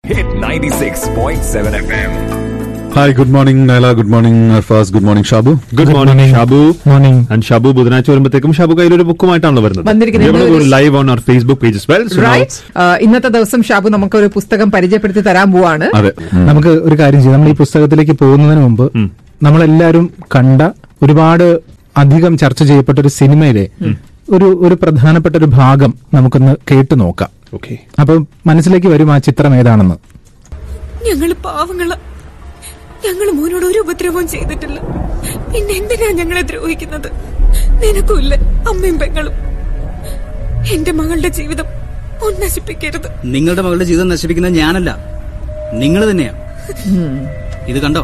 Hit 96.7 FM. Hi good morning Naila good morning Arfaz good morning Shabu good morning Shabu morning and Shabu ബുധനാഴ്ച വരുമ്പോഴത്തേക്കും ഷാബു കയ്യിൽ ഒരു ബുക്കുമായിട്ടാണല്ലോ വന്നിരിക്കുന്നത്. വരുന്നത് live on our Facebook page well right ഇന്നത്തെ ദിവസം ഷാബു നമുക്ക് ഒരു പുസ്തകം പരിചയപ്പെടുത്തി തരാൻ പോവാണ് അതെ ഉം. നമുക്ക് ഒരു കാര്യം ചെയ്യാം നമ്മൾ ഈ പുസ്തകത്തിലേക്ക് പോകുന്നതിന് മുമ്പ് നമ്മളെല്ലാരും കണ്ട ഒരുപാട് അധികം ചർച്ച ചെയ്യപ്പെട്ട ഒരു സിനിമയിലെ ഒരു ഒരു പ്രധാനപ്പെട്ട ഒരു ഭാഗം നമുക്കൊന്ന് കേട്ടു നോക്കാം ഓക്കെ അപ്പൊ മനസ്സിലേക്ക് വരും ആ ചിത്രം ഏതാണെന്ന് ഞങ്ങള് പാവങ്ങള ഞങ്ങള് മോനോട് ഒരു ഉപദ്രവവും ചെയ്തിട്ടില്ല പിന്നെ എന്തിനാ ഞങ്ങളെ ദ്രോഹിക്കുന്നത് നിനക്കുമില്ല അമ്മയും പെങ്ങളും എന്റെ മകളുടെ ജീവിതം മോൻ നശിപ്പിക്കരുത് നിങ്ങളുടെ മകളുടെ ജീവിതം നശിപ്പിക്കുന്നത് ഞാനല്ല നിങ്ങൾ തന്നെയാ ഇത് കണ്ടോ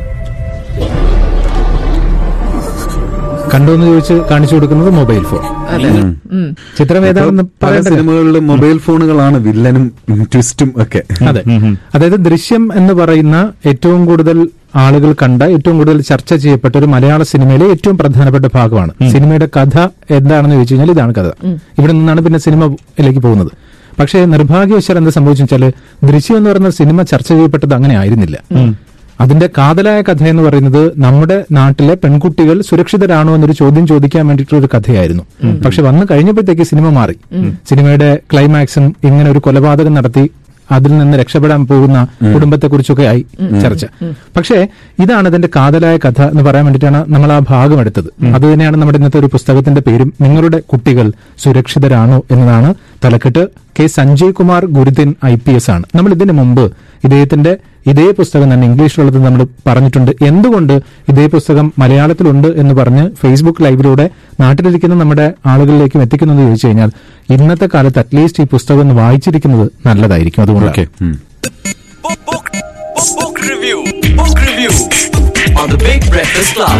കണ്ടോ എന്ന് ചോദിച്ച് കാണിച്ചു കൊടുക്കുന്നത് മൊബൈൽ ഫോൺ ചിത്രം ഏതാണെന്ന് പല പറയണ്ടല്ലോ. സിനിമകളിലും മൊബൈൽ ഫോണുകളാണ് വില്ലനും ട്വിസ്റ്റും ഒക്കെ അതെ അതായത് ദൃശ്യം എന്ന് പറയുന്ന ഏറ്റവും കൂടുതൽ ആളുകൾ കണ്ട ഏറ്റവും കൂടുതൽ ചർച്ച ചെയ്യപ്പെട്ട ഒരു മലയാള സിനിമയിലെ ഏറ്റവും പ്രധാനപ്പെട്ട ഭാഗമാണ് സിനിമയുടെ കഥ എന്താണെന്ന് ചോദിച്ചു കഴിഞ്ഞാൽ ഇതാണ് കഥ ഇവിടെ നിന്നാണ് പിന്നെ സിനിമയിലേക്ക് പോകുന്നത് പക്ഷേ നിർഭാഗ്യവശാൽ എന്താ സംഭവിച്ചു വെച്ചാൽ ദൃശ്യം എന്ന് പറയുന്ന സിനിമ ചർച്ച ചെയ്യപ്പെട്ടത് അങ്ങനെ ആയിരുന്നില്ല അതിന്റെ കാതലായ കഥ എന്ന് പറയുന്നത് നമ്മുടെ നാട്ടിലെ പെൺകുട്ടികൾ സുരക്ഷിതരാണോ എന്നൊരു ചോദ്യം ചോദിക്കാൻ വേണ്ടിയിട്ടുള്ള ഒരു കഥയായിരുന്നു പക്ഷെ വന്നു കഴിഞ്ഞപ്പോഴത്തേക്ക് സിനിമ മാറി സിനിമയുടെ ക്ലൈമാക്സും ഇങ്ങനെ ഒരു കൊലപാതകം നടത്തി അതിൽ നിന്ന് രക്ഷപ്പെടാൻ പോകുന്ന കുടുംബത്തെക്കുറിച്ചൊക്കെ ആയി ചർച്ച പക്ഷേ ഇതാണ് അതിന്റെ കാതലായ കഥ എന്ന് പറയാൻ വേണ്ടിയിട്ടാണ് നമ്മൾ ആ ഭാഗം എടുത്തത് അത് തന്നെയാണ് നമ്മുടെ ഇന്നത്തെ ഒരു പുസ്തകത്തിന്റെ പേരും നിങ്ങളുടെ കുട്ടികൾ സുരക്ഷിതരാണോ എന്നതാണ് തലക്കെട്ട് K Sanjay Kumar Gurudin I P S ആണ് നമ്മൾ ഇതിനു മുമ്പ് ഇദ്ദേഹത്തിന്റെ ഇതേ പുസ്തകം തന്നെ ഇംഗ്ലീഷിലുള്ളത് നമ്മൾ പറഞ്ഞിട്ടുണ്ട് എന്തുകൊണ്ട് ഇതേ പുസ്തകം മലയാളത്തിലുണ്ട് എന്ന് പറഞ്ഞ് ഫേസ്ബുക്ക് ലൈവിലൂടെ നാട്ടിലിരിക്കുന്ന നമ്മുടെ ആളുകളിലേക്കും എത്തിക്കുന്നത് ചോദിച്ചു കഴിഞ്ഞാൽ ഇന്നത്തെ കാലത്ത് അറ്റ്ലീസ്റ്റ് ഈ പുസ്തകം ഒന്ന് വായിച്ചിരിക്കുന്നത് നല്ലതായിരിക്കും അതുകൊണ്ട് ഓക്കെ ഉം. Book, book, book, book review. Book review on the Big Breakfast Club.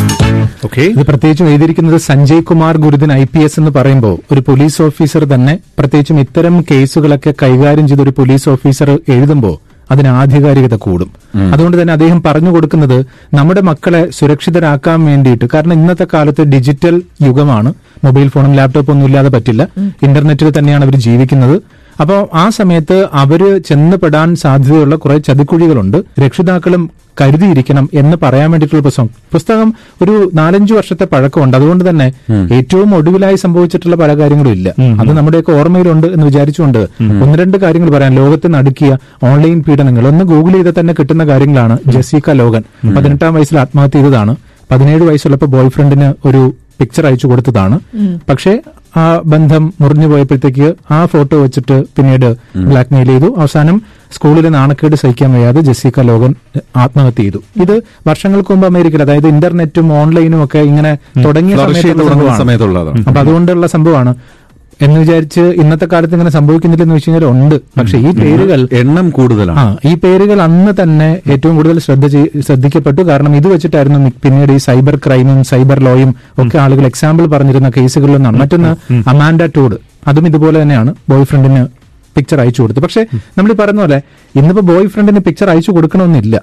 Okay ഇത് പ്രത്യേകിച്ചും എഴുതിയിരിക്കുന്നത് Sanjay Kumar Gurudin I P S എന്ന് പറയുമ്പോൾ ഒരു പോലീസ് ഓഫീസർ തന്നെ പ്രത്യേകിച്ചും ഇത്തരം കേസുകളൊക്കെ കൈകാര്യം ചെയ്ത ഒരു പോലീസ് ഓഫീസർ എഴുതുമ്പോൾ അതിന് ആധികാരികത കൂടും അതുകൊണ്ട് തന്നെ അദ്ദേഹം പറഞ്ഞു കൊടുക്കുന്നത് നമ്മുടെ മക്കളെ സുരക്ഷിതരാക്കാൻ വേണ്ടിയിട്ട് കാരണം ഇന്നത്തെ കാലത്ത് ഡിജിറ്റൽ യുഗമാണ് മൊബൈൽ ഫോണും ലാപ്ടോപ്പും ഒന്നും ഇല്ലാതെ പറ്റില്ല ഇന്റർനെറ്റിൽ തന്നെയാണ് അവർ ജീവിക്കുന്നത് അപ്പോൾ ആ സമയത്ത് അവര് ചെന്നപ്പെടാൻ സാധ്യതയുള്ള കുറെ ചതിക്കുഴികളുണ്ട് രക്ഷിതാക്കളും കരുതിയിരിക്കണം എന്ന് പറയാൻ വേണ്ടിയിട്ടുള്ള പുസ്തകം പുസ്തകം ഒരു നാലഞ്ചു വർഷത്തെ പഴക്കമുണ്ട് അതുകൊണ്ട് തന്നെ ഏറ്റവും ഒടുവിലായി സംഭവിച്ചിട്ടുള്ള പല കാര്യങ്ങളും ഇല്ല അത് നമ്മുടെയൊക്കെ ഓർമ്മയിലുണ്ട് എന്ന് വിചാരിച്ചുകൊണ്ട് ഒന്ന് രണ്ട് കാര്യങ്ങൾ പറയാൻ ലോകത്തെ നടുക്കിയ ഓൺലൈൻ പീഡനങ്ങൾ ഒന്ന് ഗൂഗിൾ ചെയ്താൽ തന്നെ കിട്ടുന്ന കാര്യങ്ങളാണ് ജസീക്ക ലോഗൻ പതിനെട്ടാം വയസ്സിൽ ആത്മഹത്യ ചെയ്തതാണ് പതിനേഴ് വയസ്സുള്ളപ്പോൾ ബോയ് ഫ്രണ്ടിന് ഒരു പിക്ചർ അയച്ചു കൊടുത്തതാണ് പക്ഷേ ആ ബന്ധം മുറിഞ്ഞു പോയപ്പോഴത്തേക്ക് ആ ഫോട്ടോ വെച്ചിട്ട് പിന്നീട് ബ്ലാക്ക് മെയിൽ ചെയ്തു അവസാനം സ്കൂളിലെ നാണക്കേട് സഹിക്കാൻ വയ്യാതെ ജെസിക്ക ലോഗൻ ആത്മഹത്യ ചെയ്തു ഇത് വർഷങ്ങൾക്ക് മുമ്പ് അമേരിക്കയിൽ അതായത് ഇന്റർനെറ്റും ഓൺലൈനും ഒക്കെ ഇങ്ങനെ തുടങ്ങിയ Flourish ചെയ്ത് സമയത്തുള്ള തുടങ്ങുന്ന സംഭവമാണ്. സമയത്തുള്ളതാണ്. അപ്പൊ അതുകൊണ്ടുള്ള സംഭവമാണ് എന്ന് വിചാരിച്ച് ഇന്നത്തെ കാലത്ത് ഇങ്ങനെ സംഭവിക്കുന്നില്ലെന്ന് വെച്ച് കഴിഞ്ഞാൽ ഉണ്ട് പക്ഷെ ഈ പേരുകൾ എണ്ണം ആ കൂടുതലാണ് ഈ പേരുകൾ അന്ന് തന്നെ ഏറ്റവും കൂടുതൽ ശ്രദ്ധ ചെയ്- ശ്രദ്ധിക്കപ്പെട്ടു കാരണം ഇത് വെച്ചിട്ടായിരുന്നു മി- പിന്നീട് ഈ സൈബർ ക്രൈമും സൈബർ ലോയും ഒക്കെ ആളുകൾ എക്സാമ്പിൾ പറഞ്ഞിരുന്ന കേസുകളിലൊന്നാണ് മറ്റൊന്ന് അമാൻഡ ടൂഡ് അതും ഇതുപോലെ തന്നെയാണ് ബോയ് ഫ്രണ്ടിന് പിക്ചർ അയച്ചു കൊടുത്തു പക്ഷെ നമ്മൾ ഈ പറയുന്ന പോലെ ഇന്നിപ്പോ ബോയ് ഫ്രണ്ടിന് പിക്ചർ അയച്ചു കൊടുക്കണമെന്നില്ല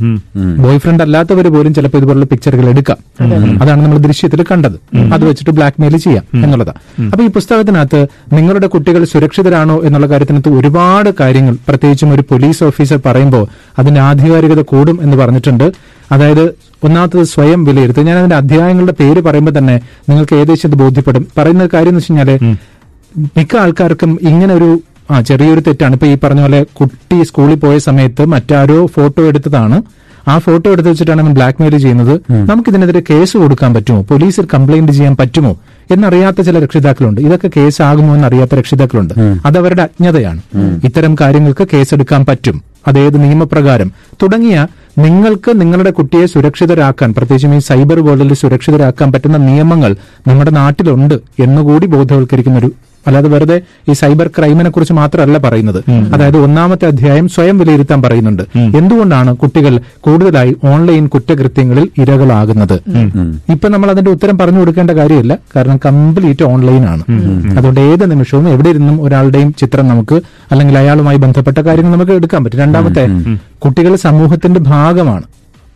ബോയ് ഫ്രണ്ട് അല്ലാത്തവർ പോലും ചിലപ്പോൾ ഇതുപോലുള്ള പിക്ചറുകൾ എടുക്കാം അതാണ് നമ്മൾ ദൃശ്യത്തിൽ കണ്ടത് അത് വെച്ചിട്ട് ബ്ലാക്ക് മെയിൽ ചെയ്യാം എന്നുള്ളതാണ് അപ്പൊ ഈ പുസ്തകത്തിനകത്ത് നിങ്ങളുടെ കുട്ടികൾ സുരക്ഷിതരാണോ എന്നുള്ള കാര്യത്തിനകത്ത് ഒരുപാട് കാര്യങ്ങൾ പ്രത്യേകിച്ചും ഒരു പോലീസ് ഓഫീസർ പറയുമ്പോൾ അതിന്റെ ആധികാരികത കൂടും എന്ന് പറഞ്ഞിട്ടുണ്ട് അതായത് ഒന്നാമത്തത് സ്വയം വിലയിരുത്തുക ഞാൻ അതിന്റെ അധ്യായങ്ങളുടെ പേര് പറയുമ്പോൾ തന്നെ നിങ്ങൾക്ക് ഏകദേശം ഇത് ബോധ്യപ്പെടും പറയുന്ന കാര്യം എന്ന് വെച്ച് കഴിഞ്ഞാല് മിക്ക ആൾക്കാർക്കും ഇങ്ങനെ ഒരു ആ ചെറിയൊരു തെറ്റാണ് ഇപ്പൊ ഈ പറഞ്ഞ പോലെ കുട്ടി സ്കൂളിൽ പോയ സമയത്ത് മറ്റാരോ ഫോട്ടോ എടുത്തതാണ് ആ ഫോട്ടോ എടുത്ത് വെച്ചിട്ടാണ് അവൻ ബ്ലാക്ക് മെയിൽ ചെയ്യുന്നത് നമുക്ക് ഇതിനെതിരെ കേസ് കൊടുക്കാൻ പറ്റുമോ പോലീസിൽ കംപ്ലൈന്റ് ചെയ്യാൻ പറ്റുമോ എന്നറിയാത്ത ചില രക്ഷിതാക്കളുണ്ട് ഇതൊക്കെ കേസ് ആകുമോ എന്നറിയാത്ത രക്ഷിതാക്കളുണ്ട് അത് അവരുടെ അജ്ഞതയാണ് ഇത്തരം കാര്യങ്ങൾക്ക് കേസെടുക്കാൻ പറ്റും അതേത് നിയമപ്രകാരം തുടങ്ങിയ നിങ്ങൾക്ക് നിങ്ങളുടെ കുട്ടിയെ സുരക്ഷിതരാക്കാൻ പ്രത്യേകിച്ചും ഈ സൈബർ വേൾഡിൽ സുരക്ഷിതരാക്കാൻ പറ്റുന്ന നിയമങ്ങൾ നമ്മുടെ നാട്ടിലുണ്ട് എന്നുകൂടി ബോധവൽക്കരിക്കുന്ന ഒരു അല്ലാതെ വെറുതെ ഈ സൈബർ ക്രൈമിനെ കുറിച്ച് മാത്രമല്ല പറയുന്നത് അതായത് ഒന്നാമത്തെ അധ്യായം സ്വയം വിലയിരുത്താൻ പറയുന്നുണ്ട് എന്തുകൊണ്ടാണ് കുട്ടികൾ കൂടുതലായി ഓൺലൈൻ കുറ്റകൃത്യങ്ങളിൽ ഇരകളാകുന്നത് ഇപ്പൊ നമ്മൾ അതിന്റെ ഉത്തരം പറഞ്ഞു കൊടുക്കേണ്ട കാര്യമില്ല കാരണം കംപ്ലീറ്റ് ഓൺലൈൻ ആണ് അതുകൊണ്ട് ഏത് നിമിഷവും എവിടെ ഇരുന്നും ഒരാളുടെയും ചിത്രം നമുക്ക് അല്ലെങ്കിൽ അയാളുമായി ബന്ധപ്പെട്ട കാര്യങ്ങൾ നമുക്ക് എടുക്കാൻ പറ്റും രണ്ടാമത്തെ കുട്ടികൾ സമൂഹത്തിന്റെ ഭാഗമാണ്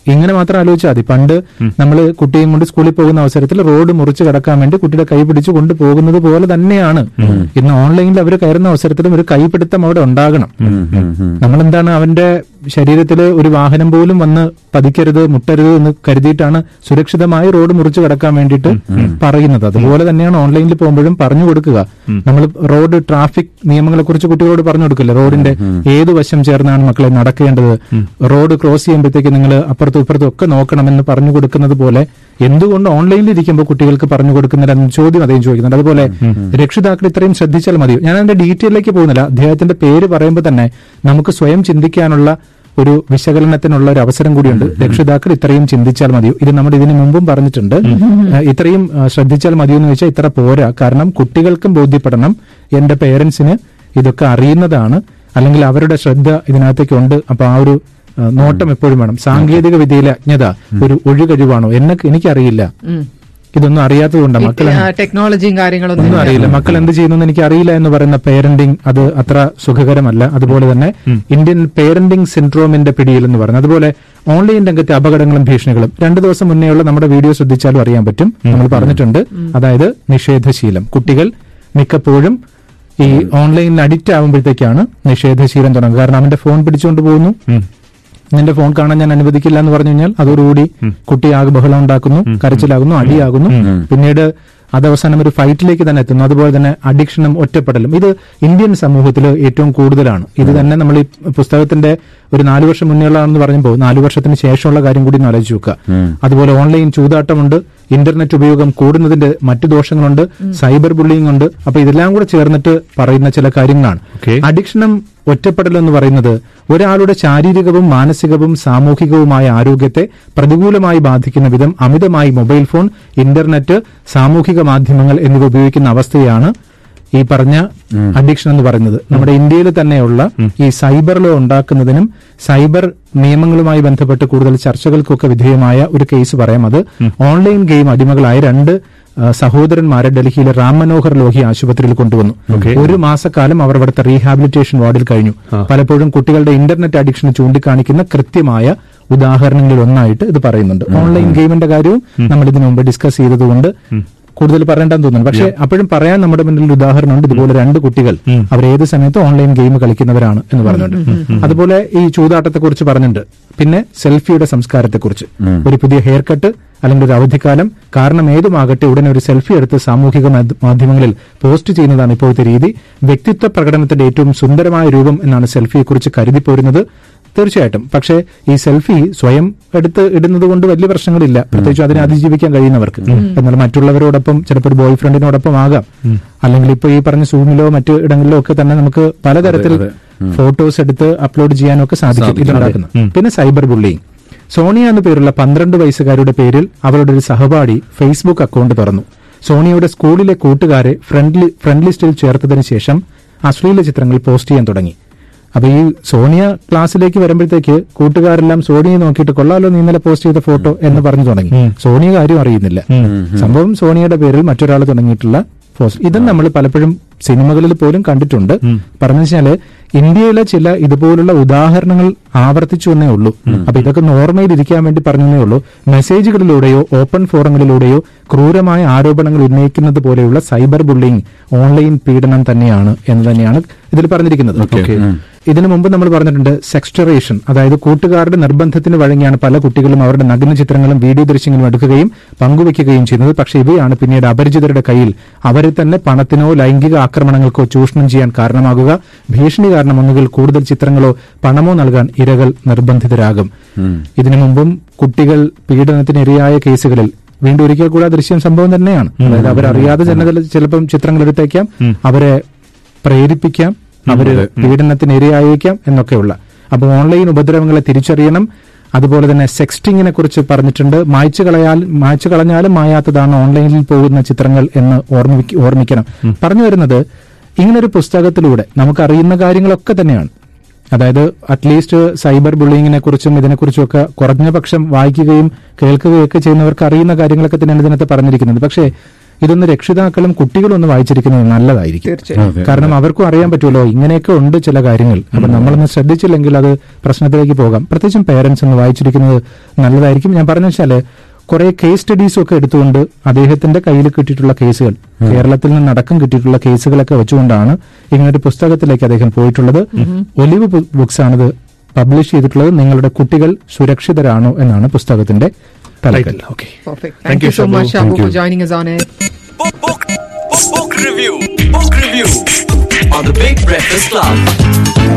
ഇങ്ങനെ മാത്രം ആലോചിച്ചാൽ മതി പണ്ട് നമ്മൾ കുട്ടിയും കൊണ്ട് സ്കൂളിൽ പോകുന്ന അവസരത്തിൽ റോഡ് മുറിച്ച് കടക്കാൻ വേണ്ടി കുട്ടിയുടെ കൈ പിടിച്ച് കൊണ്ടുപോകുന്നത് പോലെ തന്നെയാണ് ഇന്ന് ഓൺലൈനിൽ അവർ കയറുന്ന അവസരത്തിലും ഒരു കൈപിടുത്തം അവിടെ ഉണ്ടാകണം നമ്മൾ എന്താണ് അവന്റെ ശരീരത്തിൽ ഒരു വാഹനം പോലും വന്ന് പതിക്കരുത് മുട്ടരുത് എന്ന് കരുതിയിട്ടാണ് സുരക്ഷിതമായി റോഡ് മുറിച്ച് കടക്കാൻ വേണ്ടിയിട്ട് പറയുന്നത് അതുപോലെ തന്നെയാണ് ഓൺലൈനിൽ പോകുമ്പോഴും പറഞ്ഞു കൊടുക്കുക നമ്മൾ റോഡ് ട്രാഫിക് നിയമങ്ങളെ കുറിച്ച് കുട്ടികളോട് പറഞ്ഞു കൊടുക്കില്ല റോഡിന്റെ ഏത് വശം ചേർന്നാണ് മക്കളെ നടക്കേണ്ടത് റോഡ് ക്രോസ് ചെയ്യുമ്പോഴത്തേക്ക് നിങ്ങൾ അപ്പുറത്തും ഇപ്പുറത്തും ഒക്കെ നോക്കണമെന്ന് പറഞ്ഞു കൊടുക്കുന്നത് പോലെ എന്തുകൊണ്ട് ഓൺലൈനിൽ ഇരിക്കുമ്പോൾ കുട്ടികൾക്ക് പറഞ്ഞു കൊടുക്കുന്നില്ല എന്ന ചോദ്യം അദ്ദേഹം ചോദിക്കുന്നുണ്ട് അതുപോലെ രക്ഷിതാക്കൾ ഇത്രയും ശ്രദ്ധിച്ചാൽ മതിയോ ഞാൻ അതിന്റെ ഡീറ്റെയിലേക്ക് പോകുന്നില്ല അദ്ദേഹത്തിന്റെ പേര് പറയുമ്പോൾ തന്നെ നമുക്ക് സ്വയം ചിന്തിക്കാനുള്ള ഒരു വിശകലനത്തിനുള്ള ഒരു അവസരം കൂടിയുണ്ട് രക്ഷിതാക്കൾ ഇത്രയും ചിന്തിച്ചാൽ മതിയോ ഇത് നമ്മൾ ഇതിനു മുമ്പും പറഞ്ഞിട്ടുണ്ട് ഏഹ് ഇത്രയും ഏഹ് ശ്രദ്ധിച്ചാൽ മതിയോ എന്ന് വെച്ചാൽ ഇത്ര പോരാ കാരണം കുട്ടികൾക്കും ബോധ്യപ്പെടണം എന്റെ പേരൻസിന് ഇതൊക്കെ അറിയുന്നതാണ് അല്ലെങ്കിൽ അവരുടെ ശ്രദ്ധ ഇതിനകത്തേക്ക് ഉണ്ട് അപ്പൊ ആ ഒരു ഏഹ് നോട്ടം എപ്പോഴും വേണം സാങ്കേതിക വിദ്യയിലെ അജ്ഞത ഒരു ഒഴുകഴിവാണോ എന്നെ എനിക്കറിയില്ല ഇതൊന്നും അറിയാത്തതുകൊണ്ട് മക്കൾ ടെക്നോളജിയും കാര്യങ്ങളൊന്നും ഒന്നും അറിയില്ല മക്കൾ എന്ത് ചെയ്യുന്നു എനിക്ക് അറിയില്ല എന്ന് പറയുന്ന പേരന്റിംഗ് അത് അത്ര സുഖകരമല്ല അതുപോലെ തന്നെ ഇന്ത്യൻ പേരന്റിംഗ് സിൻഡ്രോമിന്റെ പിടിയിൽ എന്ന് പറയുന്നത് അതുപോലെ ഓൺലൈൻ രംഗത്തെ അപകടങ്ങളും ഭീഷണികളും രണ്ടു ദിവസം മുന്നേയുള്ള നമ്മുടെ വീഡിയോ ശ്രദ്ധിച്ചാലും അറിയാൻ പറ്റും നമ്മൾ പറഞ്ഞിട്ടുണ്ട് അതായത് നിഷേധശീലം കുട്ടികൾ മിക്കപ്പോഴും ഈ ഓൺലൈനിൽ അഡിക്റ്റ് ആകുമ്പോഴത്തേക്കാണ് നിഷേധശീലം തുടങ്ങുക കാരണം അവന്റെ ഫോൺ പിടിച്ചുകൊണ്ട് പോകുന്നു നിന്റെ ഫോൺ കാണാൻ ഞാൻ അനുവദിക്കില്ല എന്ന് പറഞ്ഞു കഴിഞ്ഞാൽ അതോടുകൂടി കുട്ടി ആകെ ബഹളം ഉണ്ടാക്കുന്നു കരച്ചിലാകുന്നു അടിയാകുന്നു പിന്നീട് അത് അവസാനം ഒരു ഫൈറ്റിലേക്ക് തന്നെ എത്തുന്നു അതുപോലെ തന്നെ അഡിക്ഷനും ഒറ്റപ്പെടലും ഇത് ഇന്ത്യൻ സമൂഹത്തിൽ ഏറ്റവും കൂടുതലാണ് ഇത് തന്നെ നമ്മൾ ഈ പുസ്തകത്തിന്റെ ഒരു നാലു വർഷം മുന്നേയുള്ളതാണെന്ന് പറയുമ്പോൾ നാലു വർഷത്തിന് ശേഷമുള്ള കാര്യം കൂടി ഒന്ന് ആലോചിച്ച് നോക്കുക അതുപോലെ ഓൺലൈൻ ചൂതാട്ടമുണ്ട് ഇന്റർനെറ്റ് ഉപയോഗം കൂടുന്നതിന്റെ മറ്റു ദോഷങ്ങളുണ്ട് സൈബർ ബുള്ളിംഗ് ഉണ്ട് അപ്പൊ ഇതെല്ലാം കൂടെ ചേർന്നിട്ട് പറയുന്ന ചില കാര്യങ്ങളാണ് Okay. അഡിക്ഷനും ഒറ്റപ്പെടൽ എന്ന് പറയുന്നത് ഒരാളുടെ ശാരീരികവും മാനസികവും സാമൂഹികവുമായ ആരോഗ്യത്തെ പ്രതികൂലമായി ബാധിക്കുന്ന വിധം അമിതമായി മൊബൈൽ ഫോൺ ഇന്റർനെറ്റ് സാമൂഹിക മാധ്യമങ്ങൾ എന്നിവ ഉപയോഗിക്കുന്ന അവസ്ഥയാണ് ഈ പറഞ്ഞ അഡിക്ഷൻ എന്ന് പറയുന്നത് നമ്മുടെ ഇന്ത്യയിൽ തന്നെയുള്ള ഈ സൈബർ ലോ ഉണ്ടാക്കുന്നതിനും സൈബർ നിയമങ്ങളുമായി ബന്ധപ്പെട്ട് കൂടുതൽ ചർച്ചകൾക്കൊക്കെ വിധേയമായ ഒരു കേസ് പറയാം അത് ഓൺലൈൻ ഗെയിം അടിമകളായ രണ്ട് ആ, സഹോദരന്മാരെ ഡൽഹിയിലെ റാം മനോഹർ ലോഹി ആശുപത്രിയിൽ കൊണ്ടുവന്നു ഒരു മാസക്കാലം അവർ അവിടുത്തെ റീഹാബിലിറ്റേഷൻ വാർഡിൽ കഴിഞ്ഞു പലപ്പോഴും കുട്ടികളുടെ ഇന്റർനെറ്റ് അഡിക്ഷന് ചൂണ്ടിക്കാണിക്കുന്ന കൃത്യമായ ഉദാഹരണങ്ങളിൽ ഒന്നായിട്ട് ഇത് പറയുന്നുണ്ട് ഓൺലൈൻ ഗെയിമിന്റെ കാര്യവും നമ്മൾ ഇതിനു മുമ്പ് ഡിസ്കസ് ചെയ്തതുകൊണ്ട് കൂടുതൽ പറയേണ്ടെന്ന് തോന്നുന്നു പക്ഷേ അപ്പോഴും പറയാൻ നമ്മുടെ മുന്നിൽ ഒരു ഉദാഹരണമുണ്ട് ഇതുപോലെ രണ്ട് കുട്ടികൾ അവർ ഏത് സമയത്തും ഓൺലൈൻ ഗെയിം കളിക്കുന്നവരാണ് എന്ന് പറഞ്ഞിട്ടുണ്ട് അതുപോലെ ഈ ചൂതാട്ടത്തെ കുറിച്ച് പറഞ്ഞിട്ടുണ്ട് പിന്നെ സെൽഫിയുടെ സംസ്കാരത്തെക്കുറിച്ച് ഒരു പുതിയ ഹെയർ കട്ട് അല്ലെങ്കിൽ ഒരു അവധിക്കാലം കാരണം ഏതുമാകട്ടെ ഉടനെ ഒരു സെൽഫി എടുത്ത് സാമൂഹിക മാധ്യ- മാധ്യമങ്ങളിൽ പോസ്റ്റ് ചെയ്യുന്നതാണ് ഇപ്പോഴത്തെ രീതി വ്യക്തിത്വ പ്രകടനത്തിന്റെ ഏറ്റവും സുന്ദരമായ രൂപം എന്നാണ് സെൽഫിയെക്കുറിച്ച് കരുതിപ്പോരുന്നത് തീർച്ചയായിട്ടും പക്ഷേ ഈ സെൽഫി സ്വയം എടുത്ത് ഇടുന്നത് കൊണ്ട് വലിയ പ്രശ്നങ്ങളില്ല പ്രത്യേകിച്ച് അതിനെ അതിജീവിക്കാൻ കഴിയുന്നവർക്ക് എന്നാൽ മറ്റുള്ളവരോടൊപ്പം ചിലപ്പോൾ ഒരു ബോയ് ഫ്രണ്ടിനോടൊപ്പം ആകാം അല്ലെങ്കിൽ ഇപ്പൊ ഈ പറഞ്ഞ സൂമിലോ മറ്റു ഇടങ്ങളിലോ ഒക്കെ തന്നെ നമുക്ക് പലതരത്തിൽ ഫോട്ടോസ് എടുത്ത് അപ്ലോഡ് ചെയ്യാനൊക്കെ സാധിക്കും ഇതുണ്ടാക്കുന്നത് പിന്നെ സൈബർ ബുള്ളിങ് സോണിയ എന്ന പേരുള്ള പന്ത്രണ്ട് വയസ്സുകാരുടെ പേരിൽ അവരുടെ ഒരു സഹപാഠി ഫേസ്ബുക്ക് അക്കൗണ്ട് തുറന്നു സോണിയയുടെ സ്കൂളിലെ കൂട്ടുകാരെ ഫ്രണ്ട് ലി- ഫ്രണ്ട് ലിസ്റ്റിൽ ചേർത്തതിനു ശേഷം അശ്ലീല ചിത്രങ്ങൾ പോസ്റ്റ് ചെയ്യാൻ തുടങ്ങി അപ്പൊ ഈ സോണിയ ക്ലാസ്സിലേക്ക് വരുമ്പോഴത്തേക്ക് കൂട്ടുകാരെല്ലാം സോണിയെ നോക്കിയിട്ട് കൊള്ളാലോ നീ ഇന്നലെ പോസ്റ്റ് ചെയ്ത ഫോട്ടോ എന്ന് പറഞ്ഞു തുടങ്ങി സോണിയ കാര്യം അറിയുന്നില്ല സംഭവം സോണിയയുടെ പേരിൽ മറ്റൊരാൾ തുടങ്ങിയിട്ടുള്ള പോസ്റ്റ് ഇതും നമ്മൾ പലപ്പോഴും സിനിമകളിൽ പോലും കണ്ടിട്ടുണ്ട് പറഞ്ഞു വെച്ചാല് ഇന്ത്യയിലെ ചില ഇതുപോലുള്ള ഉദാഹരണങ്ങൾ ആവർത്തിച്ചു എന്നേ ഉള്ളൂ അപ്പൊ ഇതൊക്കെ നോർമയിൽ ഇരിക്കാൻ വേണ്ടി പറഞ്ഞേ ഉള്ളൂ മെസ്സേജുകളിലൂടെയോ ഓപ്പൺ ഫോറങ്ങളിലൂടെയോ ക്രൂരമായ ആരോപണങ്ങൾ ഉന്നയിക്കുന്നത് പോലെയുള്ള സൈബർ ബുള്ളിംഗ് ഓൺലൈൻ പീഡനം തന്നെയാണ് എന്ന് തന്നെയാണ് ഇതിൽ പറഞ്ഞിരിക്കുന്നത് ഇതിനു മുമ്പ് നമ്മൾ പറഞ്ഞിട്ടുണ്ട് സെക്സ്റ്ററേഷൻ അതായത് കൂട്ടുകാരുടെ നിർബന്ധത്തിന് വഴങ്ങിയാണ് പല കുട്ടികളും അവരുടെ നഗ്ന ചിത്രങ്ങളും വീഡിയോ ദൃശ്യങ്ങളും എടുക്കുകയും പങ്കുവയ്ക്കുകയും ചെയ്യുന്നത് പക്ഷേ ഇവയാണ് പിന്നീട് അപരിചിതരുടെ കയ്യിൽ അവരെ തന്നെ പണത്തിനോ ലൈംഗിക ആക്രമണങ്ങൾക്കോ ചൂഷണം ചെയ്യാൻ കാരണമാകുക ഭീഷണി കാരണം ഒന്നുകിൽ കൂടുതൽ ചിത്രങ്ങളോ പണമോ നൽകാൻ ഇരകൾ നിർബന്ധിതരാകും ഇതിനു മുമ്പും കുട്ടികൾ പീഡനത്തിന് ഇരയായ കേസുകളിൽ വീണ്ടും ഒരിക്കൽ കൂടെ ആ ദൃശ്യം സംഭവം തന്നെയാണ് അതായത് അവരറിയാതെ തന്നെ ചിലപ്പം ചിത്രങ്ങൾ എടുത്തേക്കാം അവരെ പ്രേരിപ്പിക്കാം അവര് പീഡനത്തിന് ഇരയായേക്കാം എന്നൊക്കെയുള്ള അപ്പോൾ ഓൺലൈൻ ഉപദ്രവങ്ങളെ തിരിച്ചറിയണം അതുപോലെ തന്നെ സെക്സ്റ്റിങ്ങിനെ കുറിച്ച് പറഞ്ഞിട്ടുണ്ട് മായ്ച്ചു കളയാൽ മായ്ച്ചു കളഞ്ഞാലും മായാത്തതാണ് ഓൺലൈനിൽ പോകുന്ന ചിത്രങ്ങൾ എന്ന് ഓർമ്മിക്ക- ഓർമ്മിക്കണം പറഞ്ഞു വരുന്നത് ഇങ്ങനൊരു പുസ്തകത്തിലൂടെ നമുക്ക് അറിയുന്ന കാര്യങ്ങളൊക്കെ തന്നെയാണ് അതായത് അറ്റ്ലീസ്റ്റ് സൈബർ ബുള്ളിങ്ങിനെ കുറിച്ചും ഇതിനെക്കുറിച്ചും ഒക്കെ കുറഞ്ഞ പക്ഷം വായിക്കുകയും കേൾക്കുകയൊക്കെ ചെയ്യുന്നവർക്ക് അറിയുന്ന കാര്യങ്ങളൊക്കെ തന്നെയാണ് ഇതിനകത്ത് പറഞ്ഞിരിക്കുന്നത് പക്ഷേ ഇതൊന്ന് രക്ഷിതാക്കളും കുട്ടികളും ഒന്ന് വായിച്ചിരിക്കുന്നത് നല്ലതായിരിക്കും തീർച്ചയായും അതെ. കാരണം അവർക്കും അറിയാൻ പറ്റുമല്ലോ ഇങ്ങനെയൊക്കെ ഉണ്ട് ചില കാര്യങ്ങൾ അപ്പൊ നമ്മളൊന്ന് ശ്രദ്ധിച്ചില്ലെങ്കിൽ അത് പ്രശ്നത്തിലേക്ക് പോകാം പ്രത്യേകിച്ചും പേരൻസ് ഒന്ന് വായിച്ചിരിക്കുന്നത് നല്ലതായിരിക്കും ഞാൻ പറഞ്ഞ വെച്ചാല് കുറെ കേസ് സ്റ്റഡീസും ഒക്കെ എടുത്തുകൊണ്ട് അദ്ദേഹത്തിന്റെ കയ്യിൽ കിട്ടിയിട്ടുള്ള കേസുകൾ കേരളത്തിൽ നിന്ന് അടക്കം കിട്ടിയിട്ടുള്ള കേസുകളൊക്കെ വെച്ചുകൊണ്ടാണ് ഇങ്ങനൊരു പുസ്തകത്തിലേക്ക് അദ്ദേഹം പോയിട്ടുള്ളത് ഒലിവ് ബുക്സ് ആണിത് പബ്ലിഷ് ചെയ്തിട്ടുള്ളത് നിങ്ങളുടെ കുട്ടികൾ സുരക്ഷിതരാണോ എന്നാണ് പുസ്തകത്തിന്റെ തലക്കൽ okay Perfect. Thank Thank you, you so Shabu. much, Shabu, Thank for you. joining us on it. Book, book, book, book review. Book review on the Big Breakfast Club.